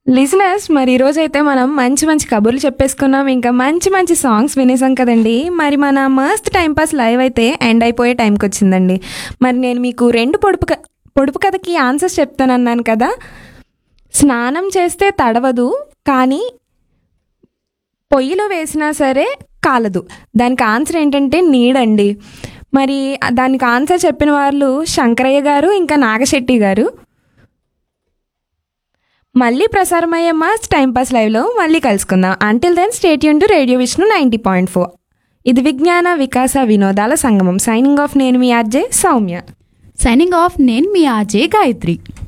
listeners మరి ఈరోజు అయితే మనం మంచి మంచి కబుర్లు చెప్పేసుకున్నాం ఇంకా మంచి మంచి సాంగ్స్ వినేసాం కదండి మరి మన మస్ట్ టైం పాస్ లైవ్ అయితే ఎండ్ అయిపోయే టైంకి వచ్చిందండి మరి నేను మీకు రెండు పొడుపు క- పొడుపు కథకి ఆన్సర్స్ చెప్తానన్నాను కదా స్నానం చేస్తే తడవదు కానీ పొయ్యిలో వేసినా సరే కాలదు దానికి ఆన్సర్ ఏంటంటే నీడండి మరి దానికి ఆన్సర్ చెప్పిన వాళ్ళు శంకరయ్య గారు ఇంకా నాగశెట్టి గారు మళ్ళీ ప్రసారమయ్యే మస్ట్ టైంపాస్ లైవ్లో మళ్ళీ కలుసుకుందాం అంటిల్ దెన్ స్టేట్ యూన్ to radio Vishnu ninety point four ఇది విజ్ఞాన వికాస వినోదాల సంగమం సైనింగ్ ఆఫ్ నేను మీ ఆర్జే సౌమ్య సైనింగ్ ఆఫ్ నేను మీ ఆజే గాయత్రి